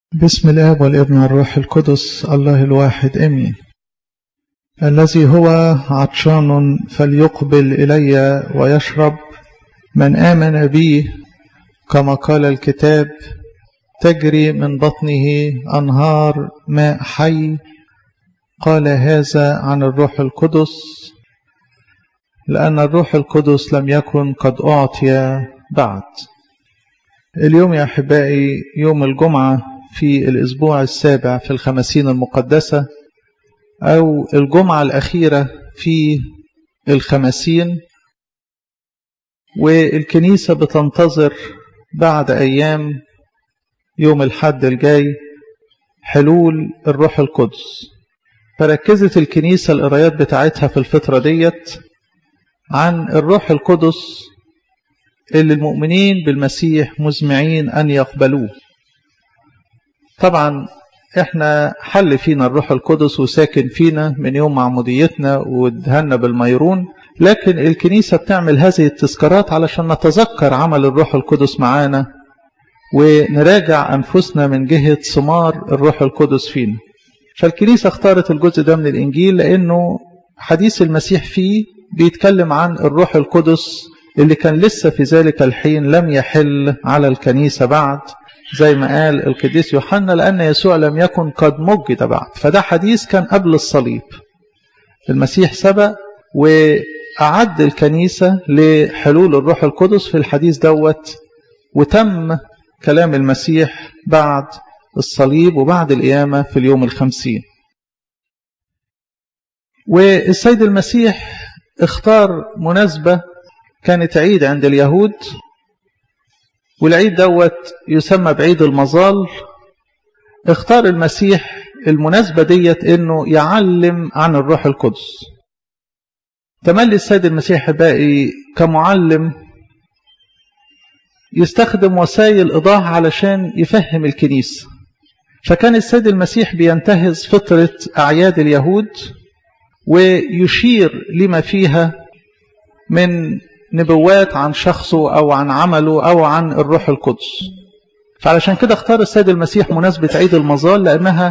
بسم الآب والابن والروح القدس الله الواحد امين الذي هو عطشان فليقبل إلي ويشرب من آمن بي كما قال الكتاب تجري من بطنه أنهار ماء حي قال هذا عن الروح القدس لأن الروح القدس لم يكن قد أعطي بعد اليوم يا أحبائي يوم الجمعة في الأسبوع السابع في الخمسين المقدسة أو الجمعة الأخيرة في الخمسين والكنيسة بتنتظر بعد أيام يوم الحد الجاي حلول الروح القدس فركزت الكنيسة القرايات بتاعتها في الفترة ديت عن الروح القدس اللي المؤمنين بالمسيح مزمعين أن يقبلوه طبعا احنا حل فينا الروح القدس وساكن فينا من يوم معموديتنا وادهنا بالميرون لكن الكنيسة بتعمل هذه التذكارات علشان نتذكر عمل الروح القدس معانا ونراجع أنفسنا من جهة ثمار الروح القدس فينا فالكنيسة اختارت الجزء ده من الإنجيل لأنه حديث المسيح فيه بيتكلم عن الروح القدس اللي كان لسه في ذلك الحين لم يحل على الكنيسة بعد زي ما قال القديس يوحنا لأن يسوع لم يكن قد مجد بعد فده حديث كان قبل الصليب المسيح سبق وأعد الكنيسة لحلول الروح القدس في الحديث دوت وتم كلام المسيح بعد الصليب وبعد القيامة في اليوم الخمسين والسيد المسيح اختار مناسبة كانت عيد عند اليهود والعيد دوت يسمى بعيد المظال اختار المسيح المناسبة ديت انه يعلم عن الروح القدس تملي السيد المسيح باقي كمعلم يستخدم وسائل إيضاح علشان يفهم الكنيسة فكان السيد المسيح بينتهز فترة أعياد اليهود ويشير لما فيها من نبوات عن شخصه أو عن عمله أو عن الروح القدس فعلشان كده اختار السيد المسيح مناسبة عيد المظال لأنها